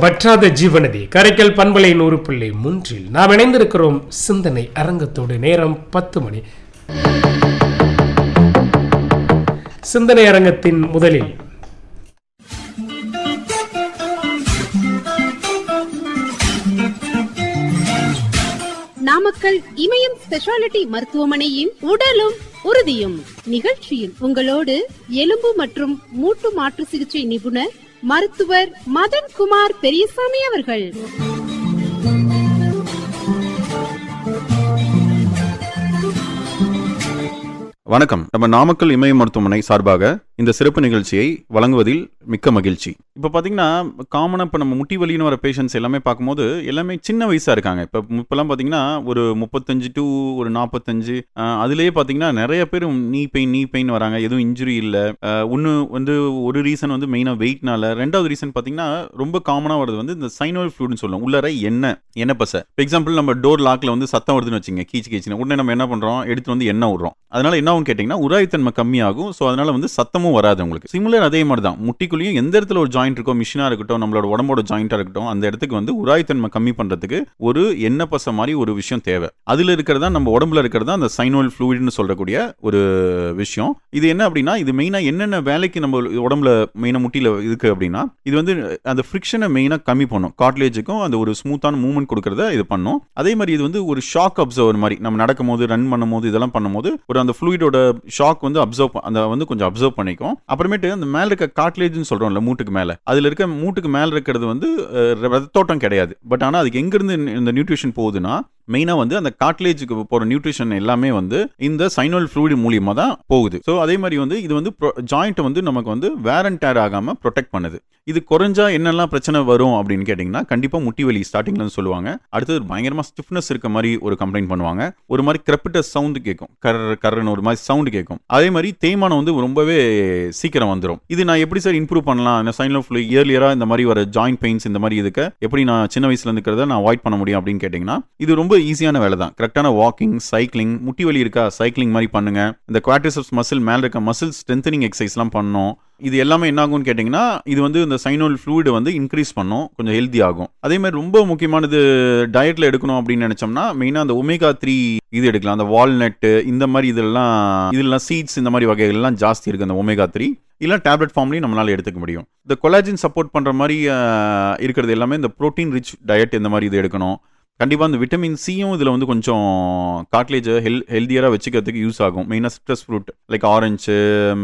வற்றாத ஜீவநதி கரைக்கல் பண்பலை நூறு புள்ளி மூன்றில் நாம் இணைந்திருக்கிறோம் சிந்தனை அரங்கத்தோடு நேரம் பத்து மணி சிந்தனை அரங்கத்தின் முதலில் நாமக்கல் இமயம் ஸ்பெஷாலிட்டி மருத்துவமனையின் உடலும் உறுதியும் நிகழ்ச்சியில் உங்களோடு எலும்பு மற்றும் மூட்டு மாற்று சிகிச்சை நிபுணர் மருத்துவர் மதன் குமார் பெரியசாமி அவர்கள் வணக்கம் நம்ம நாமக்கல் இமய மருத்துவமனை சார்பாக இந்த சிறப்பு நிகழ்ச்சியை வழங்குவதில் மிக்க மகிழ்ச்சி இப்போ பார்த்தீங்கன்னா காமனாக இப்போ நம்ம முட்டி வலின்னு வர பேஷண்ட்ஸ் எல்லாமே பார்க்கும்போது எல்லாமே சின்ன வயசாக இருக்காங்க இப்போ இப்போலாம் பார்த்தீங்கன்னா ஒரு முப்பத்தஞ்சு டு ஒரு நாற்பத்தஞ்சு அதுலேயே பார்த்தீங்கன்னா நிறைய பேர் நீ பெயின் நீ பெயின் வராங்க எதுவும் இன்ஜுரி இல்லை ஒன்று வந்து ஒரு ரீசன் வந்து மெயினாக வெயிட்னால ரெண்டாவது ரீசன் பார்த்தீங்கன்னா ரொம்ப காமனாக வருது வந்து இந்த சைனோல் ஃப்ளூட்னு சொல்லுவோம் உள்ளார எண்ணெய் எண்ணெய் பசை இப்போ எக்ஸாம்பிள் நம்ம டோர் லாக்கில் வந்து சத்தம் வருதுன்னு வச்சுங்க கீச்சு கீச்சுன்னு உடனே நம்ம என்ன பண்ணுறோம் எடுத்து வந்து எண்ணெய் விடுறோம் அதனால என்ன ஆகும் கேட்டிங்கன்னா உராய்த்தன்மை கம்மியாகும் ஸோ அதனால வந்து சத்தமும் வராது உங்களுக்கு சிமிலர் அதே மாதிரி தான் முட்டிக்குள்ளேயும் எந்த இடத்துல ஒரு ஜாயிண்ட் இருக்கோ மிஷினாக இருக்கட்டும் நம்மளோட உடம்போட ஜாயிண்டாக இருக்கட்டும் அந்த இடத்துக்கு வந்து உராய்த்தன்மை கம்மி பண்ணுறதுக்கு ஒரு எண்ணெய் பசை மாதிரி ஒரு விஷயம் தேவை அதில் இருக்கிறதா நம்ம உடம்புல இருக்கிறதா அந்த சைனோல் ஃப்ளூயிட்னு சொல்லக்கூடிய ஒரு விஷயம் இது என்ன அப்படின்னா இது மெயினாக என்னென்ன வேலைக்கு நம்ம உடம்புல மெயினாக முட்டியில் இருக்கு அப்படின்னா இது வந்து அந்த ஃப்ரிக்ஷனை மெயினாக கம்மி பண்ணும் காட்லேஜுக்கும் அந்த ஒரு ஸ்மூத்தான மூவ்மெண்ட் கொடுக்கறத இது பண்ணும் அதே மாதிரி இது வந்து ஒரு ஷாக் அப்சர்வர் மாதிரி நம்ம நடக்கும் போது ரன் பண்ணும்போது இதெல்லாம் பண்ணும்போது ஒரு அந்த ஃப்ளூயிடோட ஷாக் வந்து அப்சர்வ் அந்த வந்து கொஞ்சம் அப்சர்வ் பண்ணிக்கும் அப்புறமேட்டு அந்த மேல இருக்க காட்லேஜ்னு சொல்றோம்ல மூட்டுக்கு மேல அதுல இருக்க மூட்டுக்கு மேல இருக்கிறது வந்து அஹ், ரத்தோட்டம் கிடையாது பட் ஆனா அதுக்கு எங்க இருந்து இந்த நியூட்ரிஷன் போகுதுன்னா மெயினாக வந்து அந்த காட்லேஜுக்கு போகிற நியூட்ரிஷன் எல்லாமே வந்து இந்த சைனோல் ஃப்ளூயிட் மூலியமாக தான் போகுது ஸோ அதே மாதிரி வந்து இது வந்து ஜாயிண்ட் வந்து நமக்கு வந்து வேர் அண்ட் டேர் ஆகாமல் ப்ரொடெக்ட் பண்ணுது இது குறைஞ்சா என்னெல்லாம் பிரச்சனை வரும் அப்படின்னு கேட்டிங்கன்னா கண்டிப்பாக முட்டி வலி ஸ்டார்டிங்ல இருந்து சொல்லுவாங்க அடுத்தது பயங்கரமாக ஸ்டிஃப்னஸ் இருக்க மாதிரி ஒரு கம்ப்ளைண்ட் பண்ணுவாங்க ஒரு மாதிரி கிரப்பிட்டஸ் சவுண்டு கேட்கும் கர் கர்ன்னு ஒரு மாதிரி சவுண்டு கேட்கும் அதே மாதிரி தேய்மானம் வந்து ரொம்பவே சீக்கிரம் வந்துடும் இது நான் எப்படி சார் இம்ப்ரூவ் பண்ணலாம் சைனல் ஃப்ளூ இயர்லியராக இந்த மாதிரி வர ஜாயிண்ட் பெயின்ஸ் இந்த மாதிரி இதுக்கு எப்படி நான் சின்ன வயசுல இருக்கிறத நான் அவாய்ட் பண்ண முடியும் அப்படின்னு கேட்டிங்கன்னா இது ரொம்ப ஈஸியான வேலை தான் கரெக்டான வாக்கிங் சைக்கிளிங் முட்டி வலி இருக்கா சைக்கிளிங் மாதிரி பண்ணுங்க இந்த குவாட்ரிசப்ஸ் மசில் மேல இருக்க மசில் ஸ்ட்ரென்தனிங் எக்ஸசைஸ்லாம் பண்ணணும் இது எல்லாமே என்ன ஆகும்னு கேட்டிங்கன்னா இது வந்து இந்த சைனோல் ஃப்ளூயிட் வந்து இன்க்ரீஸ் பண்ணும் கொஞ்சம் ஹெல்தி ஆகும் அதே மாதிரி ரொம்ப முக்கியமானது டயட்ல எடுக்கணும் அப்படின்னு நினைச்சோம்னா மெயினாக அந்த ஒமேகா த்ரீ இது எடுக்கலாம் அந்த வால்நட்டு இந்த மாதிரி இதெல்லாம் இதெல்லாம் சீட்ஸ் இந்த மாதிரி வகைகள்லாம் ஜாஸ்தி இருக்கு அந்த ஒமேகா த்ரீ இல்லை டேப்லெட் ஃபார்ம்லையும் நம்மளால எடுத்துக்க முடியும் இந்த கொலாஜின் சப்போர்ட் பண்ணுற மாதிரி அஹ், இருக்கிறது எல்லாமே இந்த ப்ரோட்டீன் ரிச் டயட் இந்த மாதிரி இது எடுக்கணும் கண்டிப்பாக இந்த விட்டமின் சியும் இதில் வந்து கொஞ்சம் காட்லேஜை ஹெல் ஹெல்த்தியராக வச்சுக்கிறதுக்கு யூஸ் ஆகும் மெயினாக சிட்ரஸ் ஃப்ரூட் லைக் ஆரஞ்சு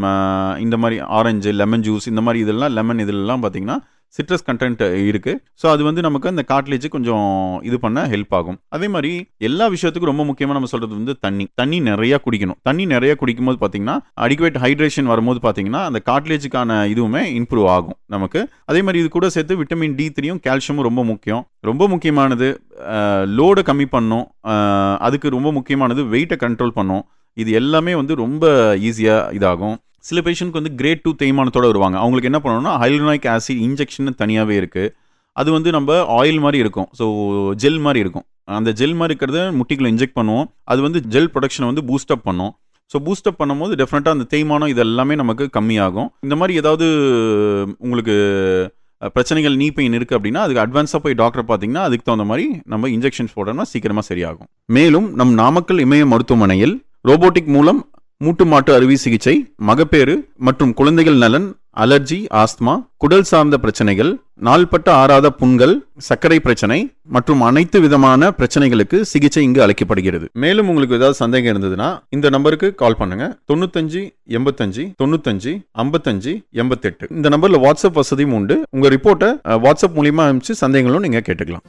இந்த மாதிரி ஆரஞ்சு லெமன் ஜூஸ் இந்த மாதிரி இதெல்லாம் லெமன் இதெல்லாம் பார்த்தீங்கன்னா சிட்ரஸ் கண்டென்ட் இருக்கு ஸோ அது வந்து நமக்கு அந்த காட்லேஜ் கொஞ்சம் இது பண்ண ஹெல்ப் ஆகும் அதே மாதிரி எல்லா விஷயத்துக்கும் ரொம்ப முக்கியமாக நம்ம சொல்றது வந்து தண்ணி தண்ணி நிறைய குடிக்கணும் தண்ணி நிறைய குடிக்கும்போது பார்த்தீங்கன்னா அடிக்குவேட் ஹைட்ரேஷன் வரும்போது பார்த்தீங்கன்னா அந்த காட்லேஜுக்கான இதுவுமே இம்ப்ரூவ் ஆகும் நமக்கு அதே மாதிரி இது கூட சேர்த்து விட்டமின் டி த்ரீயும் கால்சியமும் ரொம்ப முக்கியம் ரொம்ப முக்கியமானது லோடை கம்மி பண்ணும் அஹ், அதுக்கு ரொம்ப முக்கியமானது வெயிட்டை கண்ட்ரோல் பண்ணும் இது எல்லாமே வந்து ரொம்ப ஈஸியாக இதாகும் சில பேஷண்ட்க்கு வந்து கிரேட் டூ தேய்மானத்தோட வருவாங்க அவங்களுக்கு என்ன பண்ணணும்னா ஹைலோனிக் ஆசிட் இன்ஜெக்ஷன் தனியாகவே இருக்குது அது வந்து நம்ம ஆயில் மாதிரி இருக்கும் ஸோ ஜெல் மாதிரி இருக்கும் அந்த ஜெல் மாதிரி இருக்கிறத முட்டிக்குள்ள இன்ஜெக்ட் பண்ணுவோம் அது வந்து ஜெல் ப்ரொடக்ஷனை வந்து பூஸ்ட் அப் பண்ணும் ஸோ பூஸ்ட் அப் பண்ணும்போது டெஃபினட்டாக அந்த தேய்மானம் இது எல்லாமே நமக்கு கம்மியாகும் இந்த மாதிரி ஏதாவது உங்களுக்கு அஹ், பிரச்சனைகள் நீ பெயின் இருக்குது அப்படின்னா அதுக்கு அட்வான்ஸாக போய் டாக்டர் பார்த்தீங்கன்னா அதுக்கு தகுந்த மாதிரி நம்ம இன்ஜெக்ஷன்ஸ் போட்டோம்னா சீக்கிரமாக சரியாகும் மேலும் நம் நாமக்கல் இமய மருத்துவமனையில் ரோபோட்டிக் மூலம் மூட்டு மாட்டு அறுவை சிகிச்சை மகப்பேறு மற்றும் குழந்தைகள் நலன் அலர்ஜி ஆஸ்துமா குடல் சார்ந்த பிரச்சனைகள் நாள்பட்ட ஆறாத புண்கள் சர்க்கரை பிரச்சனை மற்றும் அனைத்து விதமான பிரச்சனைகளுக்கு சிகிச்சை இங்கு அளிக்கப்படுகிறது மேலும் உங்களுக்கு ஏதாவது சந்தேகம் இருந்ததுன்னா இந்த நம்பருக்கு கால் பண்ணுங்க தொண்ணூத்தஞ்சு எண்பத்தஞ்சு தொண்ணூத்தஞ்சு ஐம்பத்தஞ்சு எண்பத்தெட்டு இந்த நம்பர்ல வாட்ஸ்அப் வசதியும் உண்டு உங்க ரிப்போர்ட்டை அஹ், வாட்ஸ்அப் மூலியமா அனுப்பிச்சு சந்தேகங்களும் நீங்க கேட்டுக்கலாம்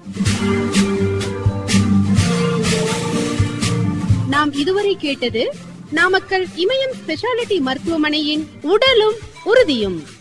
நாம் இதுவரை கேட்டது நாமக்கல் இமயம் ஸ்பெஷாலிட்டி மருத்துவமனையின் உடலும் உறுதியும்